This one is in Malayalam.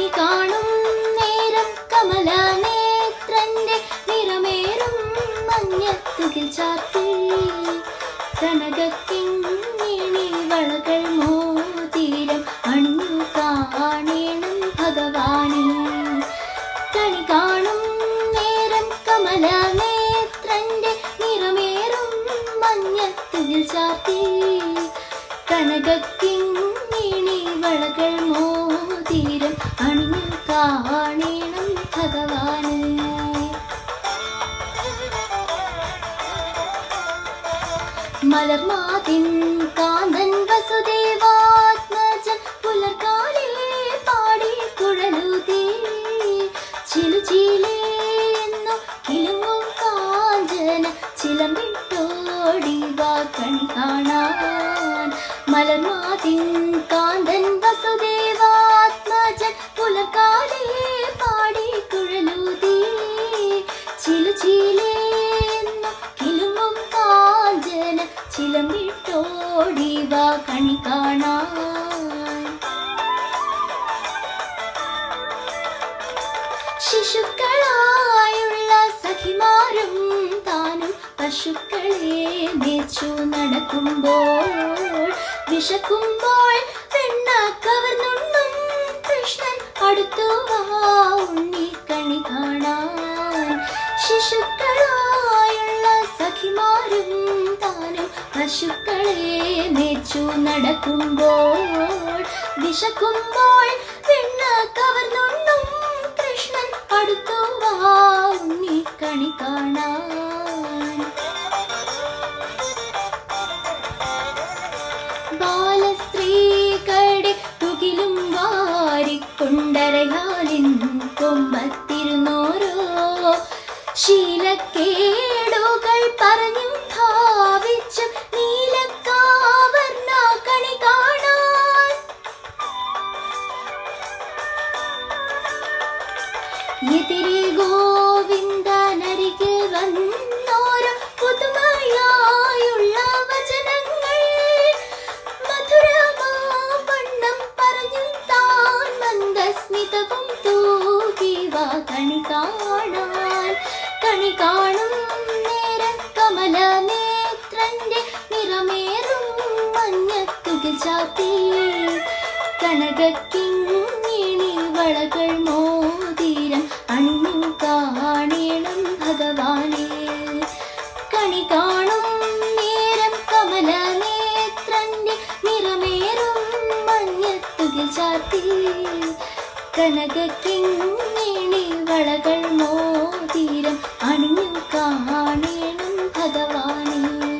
കണി കാണും നേരം കമല നേത്രന്റെ നിറമേറും മഞ്ഞത്തുകിൽ ചാത്തി കനകക്കിങ്ങിണി വളകൾ മോതിരം അണിഞ്ഞു കാണേണം ഭഗവാനെ കണി കാണും നേരം കമല നേത്രന്റെ നിറമേറും മഞ്ഞത്തുകിൽ ചാത്തി കനകക്കിങ്ങിണി വളകൾ മോതിരം അണിഞ്ഞു കാണേണം ഭഗവാനെ മലർമാതിൻ കാന്തൻ വസുദേവാത്മജൻ പുലർക്കാലേ പാടി കുഴലുതീ ചിലു ചിലേന്നു കിലുങ്ങും കാഞ്ചന ചിലമ്പിട്ടോടി വാ കണി കാണാൻ മലർമാതിൻ കാന്തൻ വസുദേവാത്മജൻ പുലർക്കാലേ പാടി കുഴലുതീ ചിലു ചിലേന്നു കിലുങ്ങും കാഞ്ചന ചിലമ്പിട്ടോടി വാ കണി കാണാൻ ശിശുക്കളായുള്ള സഖിമാരും താനും പശുക്കളെ മേച്ചു നടക്കുമ്പോൾ വിശക്കുമ്പോൾ വെണ്ണ കവർന്നുണ്ണും കൃഷ്ണൻ അടുത്തു വാ ഉണ്ണി കണി കാണാൻ ശിശുക്കളായുള്ള സഖിമാരും താനും പശുക്കളെ മേച്ചു നടക്കുമ്പോൾ വിശക്കുമ്പോൾ വെണ്ണ കവർന്നുണ്ണും കൃഷ്ണൻ അടുത്തു വാ ഉണ്ണി കണി കാണാൻ ബാലസ്ത്രീകളുടെ തുകിലും വാരിക്കൊണ്ടരയാലിൻ കൊമ്പത്തിരുന്നോരോ ശീലക്കേടുകൾ പറഞ്ഞും ഭാവിച്ചും നീലക്കാവർണ കണി കാണാൻ എതിരെ ഗോവിന്ദനരികിൽ വന്നോരോ പുതുമയായുള്ള വചനങ്ങൾ മധുരമാവണ്ണം പറഞ്ഞു താൻ മന്ദസ്മിതവും തൂകി വാ കണി കാണാൻ കണി കാണും നേരം കമല നേത്രന്റെ നിറമേറും മഞ്ഞത്തുകിൽ ചാത്തി കനകക്കിങ്ങിണി വളകൾ മോതിരം അണിഞ്ഞു കാണേണം ഭഗവാനെ കണി കാണും നേരം കമല നേത്രന്റെ നിറമേറും മഞ്ഞത്തുകിൽ ചാത്തി കനകക്കിങ്ങിണി വളകൾ മോതിരം അണിഞ്ഞു കാണേണം ഭഗവാനെ